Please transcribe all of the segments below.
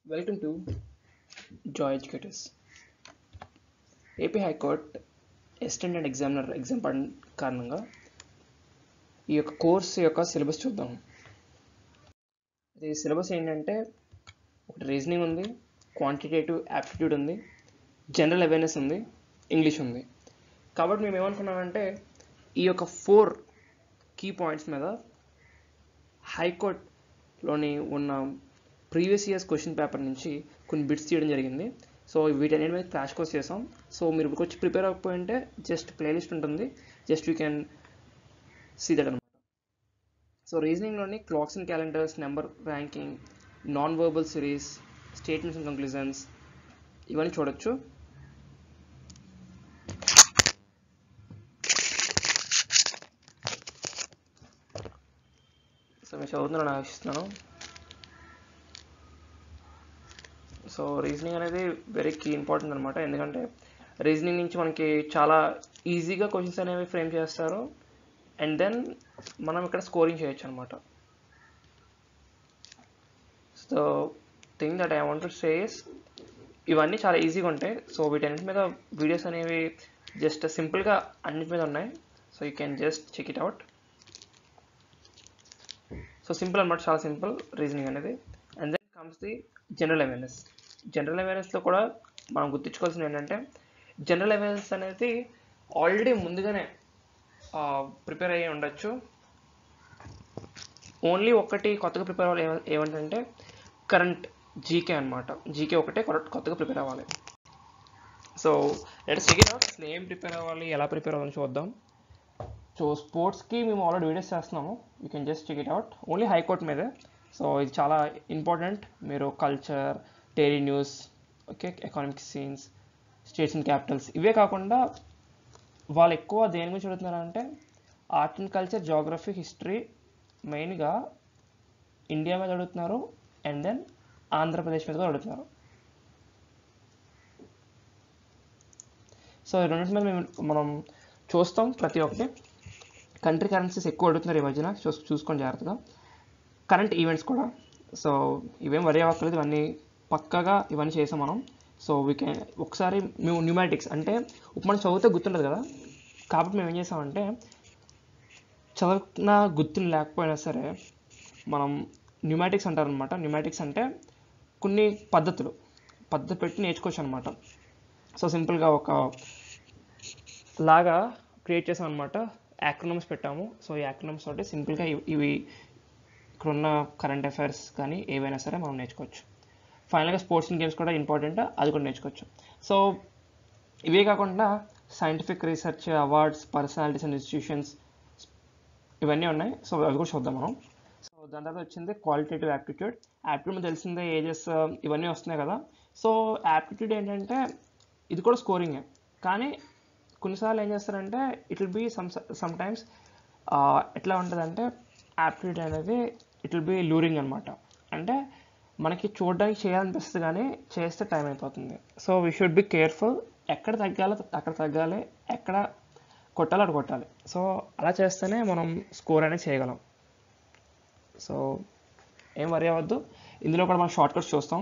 welcome to Joy Educators AP high court assistant and examiner exam పడిన కారణంగా ఈ యొక్క కోర్స్ యొక్క సిలబస్ చూద్దాం ఇది సిలబస్ ఏంటంటే ఒకటి రీజనింగ్ ఉంది క్వాంటిటేటివ్ యాప్టిట్యూడ్ ఉంది జనరల్ అవేర్నెస్ ఉంది ఇంగ్లీష్ ఉంది కాబట్టి మేము ఏమనుకున్నామంటే ఈ యొక్క ఫోర్ కీ పాయింట్స్ మీద హైకోర్టులోని ఉన్న ప్రీవియస్ ఇయర్స్ క్వశ్చన్ పేపర్ నుంచి కొన్ని బిట్స్ తీయడం జరిగింది సో వీటన్నిటి మీద క్రాష్ కోర్స్ చేసాం సో మీరు ఇప్పుడు వచ్చి ప్రిపేర్ అవ్వకపోయింటే జస్ట్ ప్లేలిస్ట్ ఉంటుంది just you can see that అనమాట సో రీజనింగ్లోని clocks and calendars number ranking non verbal series statements and conclusions ఇవన్నీ చూడొచ్చు సో మీరు చదువుతున్నాను ఆశిస్తున్నాను సో రీజనింగ్ అనేది వెరీ కీ ఇంపార్టెంట్ అనమాట ఎందుకంటే రీజనింగ్ నుంచి మనకి చాలా ఈజీగా క్వశ్చన్స్ అనేవి ఫ్రేమ్ చేస్తారు అండ్ దెన్ మనం ఇక్కడ స్కోరింగ్ చేయొచ్చు అనమాట so thing that I want to says ఇవన్నీ చాలా ఈజీగా ఉంటాయి సో వీటన్నిటి మీద వీడియోస్ అనేవి జస్ట్ సింపుల్గా అన్నిటి మీద ఉన్నాయి so you can just check it out so simple అనమాట చాలా సింపుల్ రీజనింగ్ అనేది and then comes the general awareness general అవేర్నెస్లో కూడా మనం గుర్తుంచుకోవాల్సింది ఏంటంటే జనరల్ అవేర్నెస్ అనేది ఆల్రెడీ ముందుగానే ప్రిపేర్ అయ్యి ఉండొచ్చు ఓన్లీ ఒకటి కొత్తగా ప్రిపేర్ అవ్వాలి ఏమ- ఏమంటే కరెంట్ జీకే అనమాట జీకే ఒకటే కొత్త- కొత్తగా ప్రిపేర్ అవ్వాలి so let's check it out అసలు ఏం ప్రిపేర్ అవ్వాలి ఎలా ప్రిపేర్ అవ్వాలని చూద్దాం సో స్పోర్ట్స్కి మేము ఆల్రెడీ వీడియోస్ చేస్తున్నాము you can just check it out only high court మీదే సో ఇది చాలా ఇంపార్టెంట్ మీరు culture daily news okay economic scenes states and capitals ఇవే కాకుండా వాళ్ళు ఎక్కువ దేని గురించి అడుగుతున్నారంటే art and culture geography history మెయిన్గా ఇండియా మీద అడుగుతున్నారు అండ్ దెన్ ఆంధ్రప్రదేశ్ మీద కూడా అడుగుతున్నారు సో ఈ రెండింటి మీద మేము మనం చూస్తాం ప్రతి ఒక్కటి కంట్రీ కరెన్సీస్ ఎక్కువ అడుగుతున్నారు ఈ మధ్యన చూ చూసుకోండి జాగ్రత్తగా కరెంట్ ఈవెంట్స్ కూడా సో ఇవేం వరి అవ్వట్లేదు ఇవన్నీ పక్కగా ఇవన్నీ చేసాం మనం సో వీ కెన్ ఒకసారి మేము న్యూమాటిక్స్ అంటే ఇప్పుడు మనం చదివితే గుర్తుండదు కదా కాబట్టి మేము ఏం చేసామంటే చదివిన గుర్తులు లేకపోయినా సరే మనం న్యూమాటిక్స్ అంటారనమాట న్యూమాటిక్స్ అంటే కొన్ని పద్ధతులు పద్ధతి పెట్టి నేర్చుకోవచ్చు అనమాట సో సింపుల్గా ఒక లాగా క్రియేట్ చేసాం అనమాట యాక్రోనమ్స్ పెట్టాము సో ఈ యాక్రోనమ్స్ తోటి సింపుల్గా ఇవి- ఇవి ఇక్కడ ఉన్న కరెంట్ అఫైర్స్ కానీ ఏవైనా సరే మనం నేర్చుకోవచ్చు ఫైనల్గా స్పోర్ట్స్ అండ్ గేమ్స్ కూడా ఇంపార్టెంట్ అది కూడా నేర్చుకోవచ్చు సో ఇవే కాకుండా scientific research awards personalities and institutions ఇవన్నీ ఉన్నాయి సో అవి కూడా చూద్దాం మనం సో దాని తర్వాత వచ్చింది క్వాలిటేటివ్ యాప్టిట్యూడ్ యాప్టిట్యూడ్ తెలిసిందే ఏజెస్ ఇవన్నీ వస్తున్నాయి కదా సో యాప్టిట్యూడ్ ఏంటంటే ఇది కూడా స్కోరింగే కానీ కొన్నిసార్లు ఏం చేస్తారంటే it will be some sometimes ఎట్లా ఉంటుందంటే యాప్టిట్యూడ్ అనేది ఇట్ విల్ బీ లూరింగ్ అనమాట అంటే మనకి చూడడానికి చేయాలనిపిస్తుంది కానీ చేస్తే టైం అయిపోతుంది so we should be careful ఎక్కడ తగ్గాలో అక్కడ తగ్గాలి ఎక్కడ కొట్టాలో అక్కడ కొట్టాలి సో అలా చేస్తేనే మనం స్కోర్ అనేది చేయగలం సో ఏం వరి అవ్వద్దు ఇందులో కూడా మనం షార్ట్ కట్స్ చూస్తాం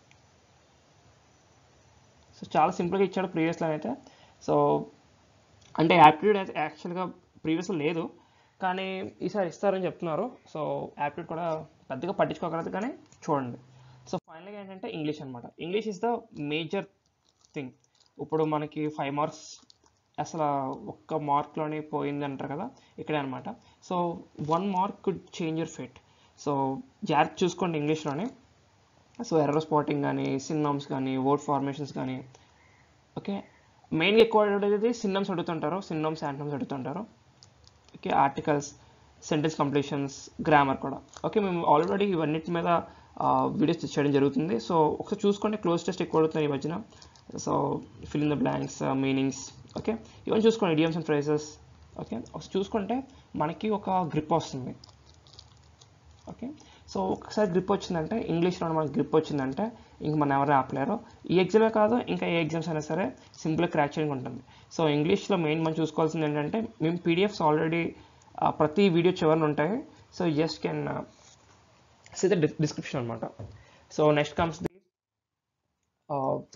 సో చాలా సింపుల్గా ఇచ్చాడు ప్రీవియస్లో అయితే సో అంటే యాప్టిట్యూడ్ అయితే యాక్చువల్గా ప్రీవియస్లో లేదు కానీ ఈసారి ఇస్తారని చెప్తున్నారు సో యాప్టిట్యూడ్ కూడా పెద్దగా పట్టించుకోగలదు కానీ చూడండి సో ఫైనల్గా ఏంటంటే ఇంగ్లీష్ అనమాట English is the major thing ఇప్పుడు మనకి ఫైవ్ మార్క్స్ అసలు ఒక్క మార్క్లోనే పోయింది అంటారు కదా ఇక్కడే అనమాట so one mark could change your fit so జాగ్రత్త చూసుకోండి ఇంగ్లీష్లోనే సో ఎర్రర్ స్పాటింగ్ కానీ సిన్నమ్స్ కానీ వర్డ్ ఫార్మేషన్స్ కానీ ఓకే మెయిన్గా ఎక్కువ అడిగేది సిన్నమ్స్ అడుగుతుంటారు సిన్నమ్స్ యాంటమ్స్ అడుగుతుంటారు okay articles sentence completions grammar కూడా ఓకే మేము ఆల్రెడీ ఇవన్నిటి మీద వీడియోస్ చేయడం జరుగుతుంది సో ఒకసారి చూసుకోండి క్లోజ్ టెస్ట్ ఎక్కువ అడుగుతున్నాయి ఈ మధ్యన so fill in the blanks meanings okay ఇవన్నీ చూసుకోండి ఇడియమ్స్ అండ్ ఫ్రేజెస్ ఓకే ఒకసారి చూసుకుంటే మనకి ఒక గ్రిప్ వస్తుంది ఓకే సో ఒకసారి గ్రిప్ వచ్చిందంటే ఇంగ్లీష్లో మనకి గ్రిప్ వచ్చిందంటే ఇంక మనం ఎవరు ఆపలేరు ఈ ఎగ్జామే కాదు ఇంకా ఏ ఎగ్జామ్స్ అయినా సరే సింపుల్గా క్రాక్ చేయడం ఉంటుంది సో ఇంగ్లీష్లో మెయిన్ మనం చూసుకోవాల్సింది ఏంటంటే మేము పీడిఎఫ్స్ ఆల్రెడీ ప్రతి వీడియో చివరిన ఉంటాయి so just can see the description అనమాట so next comes the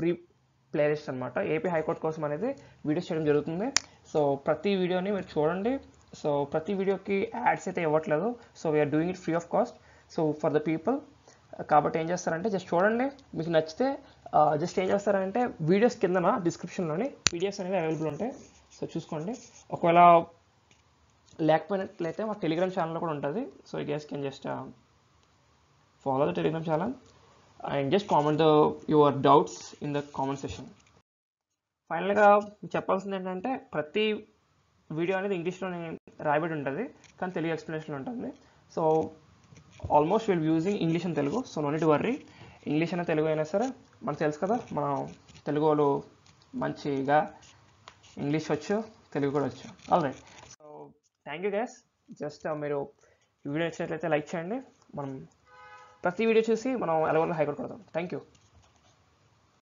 free playlist అనమాట ఏపీ హైకోర్టు కోసం అనేది వీడియోస్ చేయడం జరుగుతుంది సో ప్రతి వీడియోని మీరు చూడండి సో ప్రతి వీడియోకి యాడ్స్ అయితే ఇవ్వట్లేదు so we are doing it free of cost so for the people కాబట్టి ఏం చేస్తారంటే జస్ట్ చూడండి మీకు నచ్చితే జస్ట్ ఏం చేస్తారంటే వీడియోస్ కిందన డిస్క్రిప్షన్లోని పీడిఎఫ్స్ అనేవి అవైలబుల్ ఉంటాయి సో చూసుకోండి ఒకవేళ లేకపోయినట్లయితే మా టెలిగ్రామ్ ఛానల్ కూడా ఉంటుంది సో ఈ guys can just follow the Telegram channel and just comment the your doubts in the comment session ఫైనల్గా చెప్పాల్సింది ఏంటంటే ప్రతి వీడియో అనేది ఇంగ్లీష్లోనే రాయబడి ఉంటుంది కానీ తెలుగు ఎక్స్ప్లెనేషన్ ఉంటుంది so almost will using English and Telugu so no to worry English అయినా తెలుగు అయినా సరే మనకు తెలుసు కదా మనం తెలుగు వాళ్ళు మంచిగా ఇంగ్లీష్ వచ్చు తెలుగు కూడా వచ్చు all right so thank you guys just మీరు ఈ వీడియో నచ్చినట్లయితే లైక్ చేయండి మనం ప్రతి వీడియో చూసి మనం ఎలవెన్ హైకోర్టు కొడదాం థ్యాంక్ యూ